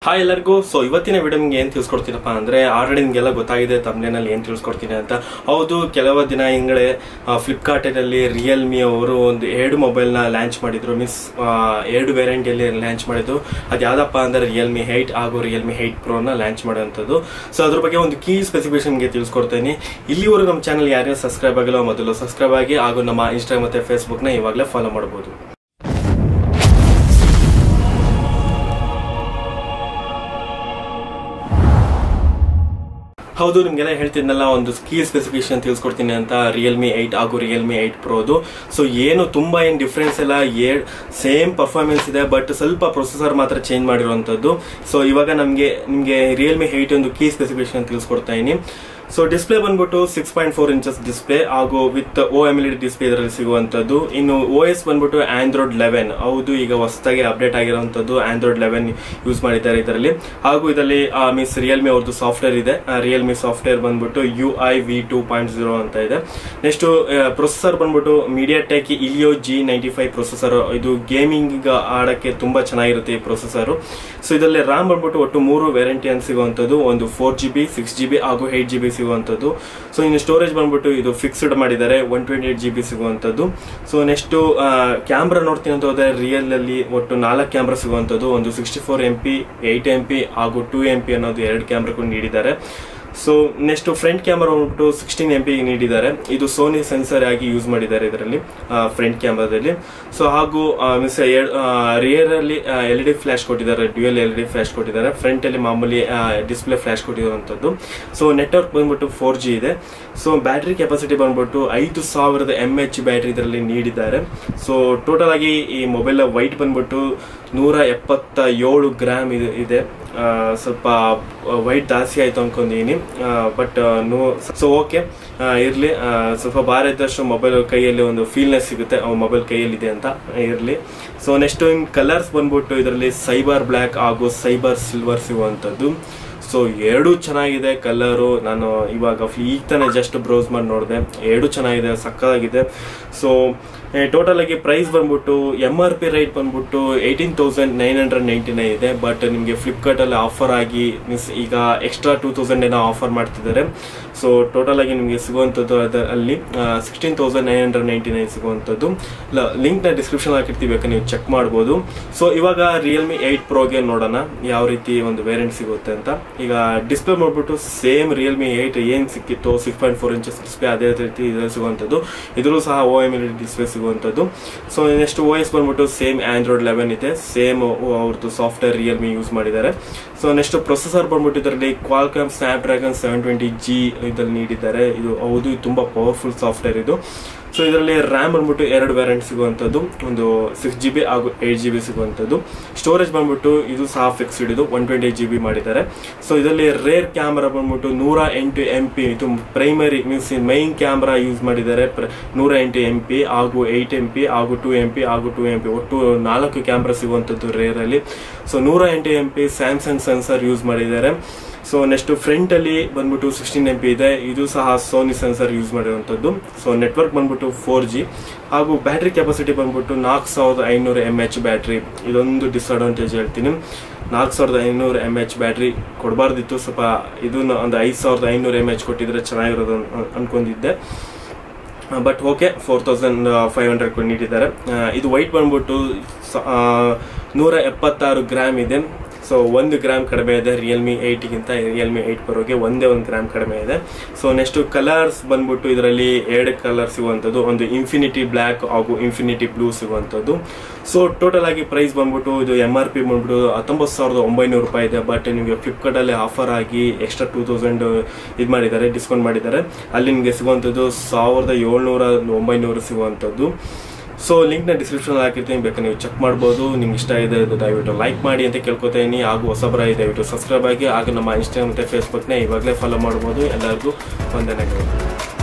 hi ಎಲ್ಲರಿಗೂ so ಇವತ್ತಿನ video ನಿಮ್ಗೆ ಏನು ತಿಳ್ಸ್ಕೊಡ್ತೀನಪ್ಪ ಅಂದ್ರೆ ಆಲ್ರೆಡಿ ನಿಮಗೆಲ್ಲ ಗೊತ್ತಾಗಿದೆ ತಮ್ಮನೇನಲ್ಲಿ ಏನು ತಿಳ್ಸ್ಕೊಡ್ತೀನಿ ಅಂತ ಹೌದು ಕೆಲವು ದಿನ ಹಿಂಗಡೆ ಫ್ಲಿಪ್ಕಾರ್ಟಿನಲ್ಲಿ ರಿಯಲ್ಮಿ ಅವರು ಒಂದು ಎರಡು ಮೊಬೈಲ್ನ ಲಾಂಚ್ ಮಾಡಿದ್ರು ಮೀನ್ಸ್ ಎರಡು ವೇರಿಯಂಟಲ್ಲಿ ಲಾಂಚ್ ಮಾಡಿದ್ದು ಅದು ಯಾವ್ದಪ್ಪ ಅಂದ್ರೆ ರಿಯಲ್ಮಿ ಹೈಟ್ ಹಾಗೂ ರಿಯಲ್ಮಿ ಹೈಟ್ ಪ್ರೋನ ಲಾಂಚ್ ಮಾಡುವಂಥದ್ದು ಸೊ ಅದ್ರ ಬಗ್ಗೆ ಒಂದು ಕೀ ಸ್ಪೆಸಿಫಿಕೇಶನ್ಗೆ ತಿಳ್ಸ್ಕೊಡ್ತೀನಿ ಇಲ್ಲಿವರೆಗೂ ನಮ್ಮ ಚಾನಲ್ ಯಾರ್ಯಾರು ಸಬ್ಸ್ಕ್ರೈಬ್ ಆಗಿಲ್ಲ ಮೊದಲು ಸಬ್ಸ್ಕ್ರೈಬ್ ಆಗಿ ಹಾಗೂ ನಮ್ಮ ಇನ್ಸ್ಟಾ ಮತ್ತೆ ಫೇಸ್ಬುಕ್ನ ಇವಾಗಲೇ ಫಾಲೋ ಮಾಡ್ಬೋದು ಹೌದು ನಿಮ್ಗೆಲ್ಲ ಹೇಳ್ತಿದ್ನಲ್ಲ ಒಂದು ಸ್ಕೀ ಸ್ಪೆಸಿಫಿಕೇಶನ್ ತಿಳ್ಸ್ಕೊಡ್ತೀನಿ ಅಂತ ರಿಯಲ್ಮಿ ಏಟ್ ಹಾಗೂ ರಿಯಲ್ಮಿ ಏಟ್ ಪ್ರೋದು ಸೊ ಏನು ತುಂಬಾ ಏನು ಡಿಫ್ರೆನ್ಸ್ ಎಲ್ಲ ಸೇಮ್ ಪರ್ಫಾರ್ಮೆನ್ಸ್ ಇದೆ ಬಟ್ ಸ್ವಲ್ಪ ಪ್ರೊಸೆಸರ್ ಮಾತ್ರ ಚೇಂಜ್ ಮಾಡಿರುವಂತದ್ದು ಸೊ ಇವಾಗ ನಮಗೆ ನಿಮಗೆ ರಿಯಲ್ಮಿ ಏಟ್ ಒಂದು ಕೀ ಸ್ಪೆಸಿಫಿಕೇಶನ್ ತಿಳ್ಸ್ಕೊಡ್ತಾ ಇದೀನಿ ಸೊ ಡಿಸ್ಪ್ಲೇ ಬಂದ್ಬಿಟ್ಟು six point four inches display ಹಾಗೂ with O M L display ಇದರಲ್ಲಿ ಸಿಗುವಂತದ್ದು ಇನ್ನು ಓ ಎಸ್ ಬಂದ್ಬಿಟ್ಟು ಆಂಡ್ರಾಯ್ಡ್ ಲೆವೆನ್ ಹೌದು ಈಗ ಹೊಸದಾಗಿ ಅಪ್ಡೇಟ್ ಆಗಿರುವಂತದ್ದು ಆಂಡ್ರಾಯ್ಡ್ ಲೆವೆನ್ ಯೂಸ್ ಮಾಡಿದ್ದಾರೆ ಇದರಲ್ಲಿ ಹಾಗೂ ಇದರಲ್ಲಿ ಮೀನ್ಸ್ ರಿಯಲ್ಮಿ ಅವ್ರದ್ದು ಸಾಫ್ಟ್ವೇರ್ ಇದೆ ರಿಯಲ್ಮಿ ಸಾಫ್ಟ್ವೇರ್ ಬಂದ್ಬಿಟ್ಟು U I V two point zero ಅಂತ ಇದೆ ನೆಕ್ಸ್ಟ್ ಪ್ರೊಸೆಸರ್ ಬಂದ್ಬಿಟ್ಟು MediaTek Helio G ninety five processor ಇದು ಗೇಮಿಂಗ್ ಆಡಕ್ಕೆ ತುಂಬಾ ಚೆನ್ನಾಗಿರುತ್ತೆ ಈ ಪ್ರೊಸೆಸರ್ ಸೊ ಇದರಲ್ಲಿ ರ್ಯಾಮ್ ಬಂದ್ಬಿಟ್ಟು ಒಟ್ಟು ಮೂರು ವೆರೈಟಿ ಅಂತ ಸಿಗುವಂತದ್ದು ಒಂದು four G B six G B ಹಾಗೂ ಏಟ್ ಜಿ ಬಿ ಸಿಗುವಂತದ್ದು ಸೊ ಇನ್ನು ಸ್ಟೋರೇಜ್ ಬಂದ್ಬಿಟ್ಟು ಇದು ಫಿಕ್ಸ್ಡ್ ಮಾಡಿದ್ದಾರೆ one twenty eight G B ಸಿಗುವಂತದ್ದು ಸೊ ನೆಕ್ಸ್ಟ್ ಕ್ಯಾಮ್ರಾ ನೋಡ್ತೀನಿ ಅಂತ ಹೋದ್ರೆ ರಿಯಲ್ ಅಲ್ಲಿ ಒಟ್ಟು ನಾಲ್ಕು ಕ್ಯಾಮ್ರಾ ಸಿಗುವಂತದ್ದು ಒಂದು sixty four M P eight M P ಹಾಗೂ ಟೂ ಎಂ ಪಿ ಅನ್ನೋದು ಎರಡು ಕ್ಯಾಮ್ರಾಗಳು ನೀಡಿದ್ದಾರೆ ಸೊ ನೆಕ್ಸ್ಟ್ ಫ್ರಂಟ್ ಕ್ಯಾಮರಾ ಬಂದ್ಬಿಟ್ಟು ಸಿಕ್ಸ್ಟೀನ್ ಎಂ ಪಿ ನೀಡಿದ್ದಾರೆ ಇದು ಸೋನಿ ಸೆನ್ಸರ್ ಆಗಿ ಯೂಸ್ ಮಾಡಿದ್ದಾರೆ ಇದರಲ್ಲಿ ಫ್ರಂಟ್ ಕ್ಯಾಮ್ರಾದಲ್ಲಿ ಸೊ ಹಾಗೂ ಮೀನ್ಸ್ ರಿಯರ್ ಅಲ್ಲಿ ಎಲ್ ಇ ಡಿ ಫ್ಲಾಶ್ ಕೊಟ್ಟಿದ್ದಾರೆ dual L E D flash ಕೊಟ್ಟಿದ್ದಾರೆ ಫ್ರಂಟ್ ಅಲ್ಲಿ ಮಾಮೂಲಿ ಡಿಸ್ಪ್ಲೇ ಫ್ಲಾಶ್ ಕೊಟ್ಟಿರುವಂತದ್ದು ಸೊ ನೆಟ್ವರ್ಕ್ ಬಂದ್ಬಿಟ್ಟು ಫೋರ್ ಜಿ ಇದೆ ಸೊ ಬ್ಯಾಟ್ರಿ ಕೆಪಾಸಿಟಿ ಬಂದ್ಬಿಟ್ಟು ಐದು ಸಾವಿರದ ಎಂ ಎಚ್ ಬ್ಯಾಟ್ರಿ ಇದರಲ್ಲಿ ನೀಡಿದ್ದಾರೆ ಸೊ ಟೋಟಲ್ ಆಗಿ ಈ ಮೊಬೈಲ್ ವೈಟ್ ಬಂದ್ಬಿಟ್ಟು ನೂರ ಎಪ್ಪತ್ತ ಏಳು ಗ್ರಾಮ್ ಇದೆ ಸ್ವಲ್ಪ ವೈಟ್ ಜಾಸ್ತಿ ಆಯ್ತು ಅನ್ಕೊಂಡಿನಿ ಬಟ್ ನೋ ಸೊ ಓಕೆ ಇರ್ಲಿ ಸ್ವಲ್ಪ ಭಾರ ಇದ್ದಷ್ಟು ಮೊಬೈಲ್ ಕೈಯಲ್ಲಿ ಒಂದು ಫೀಲ್ನೆಸ್ ಸಿಗುತ್ತೆ ಮೊಬೈಲ್ ಕೈಯಲ್ಲಿ ಅಂತ ಇರ್ಲಿ ಸೊ ನೆಕ್ಸ್ಟ್ ಕಲರ್ಸ್ ಬಂದ್ಬಿಟ್ಟು ಇದರಲ್ಲಿ ಸೈಬರ್ ಬ್ಲ್ಯಾಕ್ ಹಾಗೂ ಸೈಬರ್ ಸಿಲ್ವರ್ ಸಿಗುವಂಥದ್ದು ಸೊ ಎರಡು ಚೆನ್ನಾಗಿದೆ ಕಲರು ನಾನು ಇವಾಗ ಈಗ ತಾನೇ ಜಸ್ಟ್ ಬ್ರೌಸ್ ಮಾಡಿ ನೋಡಿದೆ ಎರಡು ಚೆನ್ನಾಗಿದೆ ಸಕ್ಕತ್ತಾಗಿದೆ ಸೊ ಟೋಟಲ್ ಆಗಿ ಪ್ರೈಸ್ ಬಂದ್ಬಿಟ್ಟು ಎಮ್ ಆರ್ ಪಿ ರೈಟ್ ಬಂದ್ಬಿಟ್ಟು eighteen thousand nine hundred ninety nine ಇದೆ ಬಟ್ ನಿಮಗೆ ಫ್ಲಿಪ್ಕಾರ್ಟ್ ಅಲ್ಲಿ ಆಫರ್ ಆಗಿ ಮೀನ್ಸ್ ಈಗ ಎಕ್ಸ್ಟ್ರಾ ಟೂ ತೌಸಂಡ್ ಏನೋ ಆಫರ್ ಮಾಡ್ತಿದ್ದಾರೆ ಸೊ ಟೋಟಲ್ ಆಗಿ ನಿಮಗೆ ಸಿಗುವಂಥದ್ದು ಅಲ್ಲಿ sixteen thousand nine hundred ninety nine ಸಿಗುವಂಥದ್ದು ಲಿಂಕ್ ನ ಡಿಸ್ಕ್ರಿಪ್ಷನ್ ಹಾಕಿರ್ತೀವಿ ಬೇಕಾದ್ರೆ ನೀವು ಚೆಕ್ ಮಾಡ್ಬೋದು ಸೊ ಇವಾಗ ರಿಯಲ್ಮಿ ಏಟ್ ಪ್ರೋಗೆ ನೋಡೋಣ ಯಾವ ರೀತಿ ಒಂದು ವೇರಿಯಂಟ್ ಸಿಗುತ್ತೆ ಅಂತ ಈಗ ಡಿಸ್ಪ್ಲೇ ಮಾಡ್ಬಿಟ್ಟು ಸೇಮ್ ರಿಯಲ್ಮಿ ಏಟ್ ಏನ್ ಸಿಕ್ಕಿತ್ತು six point four inches display ಅದೇ ರೀತಿ ಇದರಲ್ಲಿ ಸಿಗುವಂಥದ್ದು ಇದರಲ್ಲೂ ಸಹ ಓ ಎಮ್ ಎಲ್ ಡಿಸ್ಪ್ಲೇ ಸಿಗುವಂಥದ್ದು ಸೊ ನೆಕ್ಸ್ಟ್ ಓ ಎಸ್ ಬಂದ್ಬಿಟ್ಟು ಸೇಮ್ ಆಂಡ್ರಾಯ್ಡ್ ಲೆವೆನ್ ಇದೆ ಸೇಮ್ ಅವ್ರದ್ದು ಸಾಫ್ಟ್ವೇರ್ ರಿಯಲ್ಮಿ ಯೂಸ್ ಮಾಡಿದ್ದಾರೆ ಸೊ ನೆಕ್ಸ್ಟ್ ಪ್ರೊಸೆಸರ್ ಬಂದ್ಬಿಟ್ಟು ಇದರಲ್ಲಿ Qualcomm Snapdragon seven twenty G ಇದ್ರಲ್ಲಿ ನೀಡಿದ್ದಾರೆ ಇದು ಹೌದು ತುಂಬಾ ಪವರ್ಫುಲ್ ಸಾಫ್ಟ್ವೇರ್ ಇದು ಸೊ ಇದರಲ್ಲಿ ರ್ಯಾಮ್ ಬಂದ್ಬಿಟ್ಟು ಎರಡು ವೇರಿಯಂಟ್ ಸಿಗುವಂಥದ್ದು ಒಂದು ಸಿಕ್ಸ್ ಜಿ ಬಿ ಹಾಗೂ ಏಟ್ ಜಿ ಬಿ ಸಿಗುವಂಥದ್ದು ಸ್ಟೋರೇಜ್ ಬಂದ್ಬಿಟ್ಟು ಇದು ಸಹ ಫಿಕ್ಸ್ಡ್ ಇದು ಒನ್ ಟ್ವೆಂಟಿ ಜಿ ಬಿ ಮಾಡಿದ್ದಾರೆ ಸೊ ಇದರಲ್ಲಿ ರೇರ್ ಕ್ಯಾಮ್ರಾ ಬಂದ್ಬಿಟ್ಟು ನೂರ ಎಂಟು ಎಂ ಪಿ ಇದು primary means main camera use ಮಾಡಿದ್ದಾರೆ ನೂರ ಎಂಟು ಎಂ ಪಿ ಹಾಗೂ ಏಯ್ಟ್ ಎಂ ಪಿ ಹಾಗೂ ಟೂ ಎಂ ಪಿ ಹಾಗೂ ಟೂ ಎಂ ಪಿ ಒಟ್ಟು ನಾಲ್ಕು ಕ್ಯಾಮ್ರಾ ಸಿಗುವಂಥದ್ದು ರೇರ್ ಅಲ್ಲಿ ಸೊ ನೂರ ಎಂಟು M P Samsung sensor use ಮಾಡಿದ್ದಾರೆ ಸೊ ನೆಕ್ಸ್ಟ್ ಫ್ರಂಟ್ ಅಲ್ಲಿ ಬಂದ್ಬಿಟ್ಟು ಸಿಕ್ಸ್ಟೀನ್ ಎಂ ಪಿ ಇದೆ ಇದು ಸಹ ಸೋನಿ ಸೆನ್ಸರ್ ಯೂಸ್ ಮಾಡಿರುವಂಥದ್ದು ಸೊ ನೆಟ್ವರ್ಕ್ ಬಂದ್ಬಿಟ್ಟು ಫೋರ್ ಜಿ ಹಾಗೂ ಬ್ಯಾಟ್ರಿ ಕೆಪಾಸಿಟಿ ಬಂದ್ಬಿಟ್ಟು ನಾಲ್ಕು ಸಾವಿರದ ಐನೂರು ಎಮ್ ಎಚ್ ಬ್ಯಾಟ್ರಿ ಇದೊಂದು ಡಿಸ್ಅಡ್ವಾಂಟೇಜ್ ಹೇಳ್ತೀನಿ ನಾಲ್ಕು ಸಾವಿರದ ಐನೂರು ಎಮ್ ಎಚ್ ಬ್ಯಾಟ್ರಿ ಕೊಡಬಾರ್ದಿತ್ತು ಸ್ವಲ್ಪ ಇದನ್ನ ಒಂದು ಐದು ಸಾವಿರದ ಐನೂರು ಎಮ್ ಎಚ್ ಕೊಟ್ಟಿದ್ರೆ ಚೆನ್ನಾಗಿರೋದು ಅನ್ಕೊಂಡಿದ್ದೆ but okay four thousand five hundred ನೀಡಿದ್ದಾರೆ ಇದು ವೈಟ್ ಬಂದ್ಬಿಟ್ಟು ನೂರ ಎಪ್ಪತ್ತಾರು ಗ್ರಾಮ್ ಇದೆ ಸೊ ಒಂದು ಗ್ರಾಮ್ ಕಡಿಮೆ ಇದೆ ರಿಯಲ್ಮಿ ಏಯ್ಟ್ಗಿಂತ ರಿಯಲ್ಮಿ ಏಯ್ಟ್ ಬರೋಗೆ ಒಂದೇ ಒಂದು ಗ್ರಾಮ್ ಕಡಿಮೆ ಇದೆ ಸೊ ನೆಕ್ಸ್ಟ್ ಕಲರ್ಸ್ ಬಂದ್ಬಿಟ್ಟು ಇದರಲ್ಲಿ ಎರಡು ಕಲರ್ ಸಿಗುವಂಥದ್ದು ಒಂದು ಇನ್ಫಿನಿಟಿ ಬ್ಲ್ಯಾಕ್ ಹಾಗೂ ಇನ್ಫಿನಿಟಿ ಬ್ಲೂ ಸಿಗುವಂಥದ್ದು ಸೊ ಟೋಟಲ್ ಆಗಿ ಪ್ರೈಸ್ ಬಂದ್ಬಿಟ್ಟು ಇದು ಎಮ್ ಆರ್ ಪಿ ಬಂದ್ಬಿಟ್ಟು ಹತ್ತೊಂಬತ್ತು ಸಾವಿರದ ಒಂಬೈನೂರು ರೂಪಾಯಿ ಇದೆ ಬಟ್ ನಿಮಗೆ ಫ್ಲಿಪ್ಕಾರ್ಟಲ್ಲಿ ಆಫರ್ ಆಗಿ ಎಕ್ಸ್ಟ್ರಾ ಟೂ ತೌಸಂಡ್ ಇದು ಮಾಡಿದ್ದಾರೆ ಡಿಸ್ಕೌಂಟ್ ಮಾಡಿದ್ದಾರೆ ಅಲ್ಲಿ ನಿಮಗೆ ಸಿಗುವಂಥದ್ದು ಸಾವಿರದ ಏಳ್ನೂರ ಒಂಬೈನೂರು ಸಿಗುವಂಥದ್ದು ಸೊ ಲಿಂಕ್ನ ಡಿಸ್ಕ್ರಿಪ್ಷನ್ ಹಾಕಿರ್ತೀನಿ ಬೇಕಾದ್ರೆ ನೀವು ಚೆಕ್ ಮಾಡ್ಬೋದು ನಿಮ್ಗೆ ಇಷ್ಟ ಇದೆ ದಯವಿಟ್ಟು ಲೈಕ್ ಮಾಡಿ ಅಂತ ಕೇಳ್ಕೊತೀನಿ ಹಾಗೂ ಹೊಸಬರ ದಯವಿಟ್ಟು ಸಬ್ಸ್ಕ್ರೈಬ್ ಆಗಿ ಹಾಗೂ ನಮ್ಮ ಇನ್ಸ್ಟಾಗ್ರಾಮ್ ಮತ್ತು ಫೇಸ್ಬುಕ್ನ ಇವಾಗಲೇ ಫಾಲೋ ಮಾಡ್ಬೋದು ಎಲ್ಲರಿಗೂ ವಂದನೆಗಳು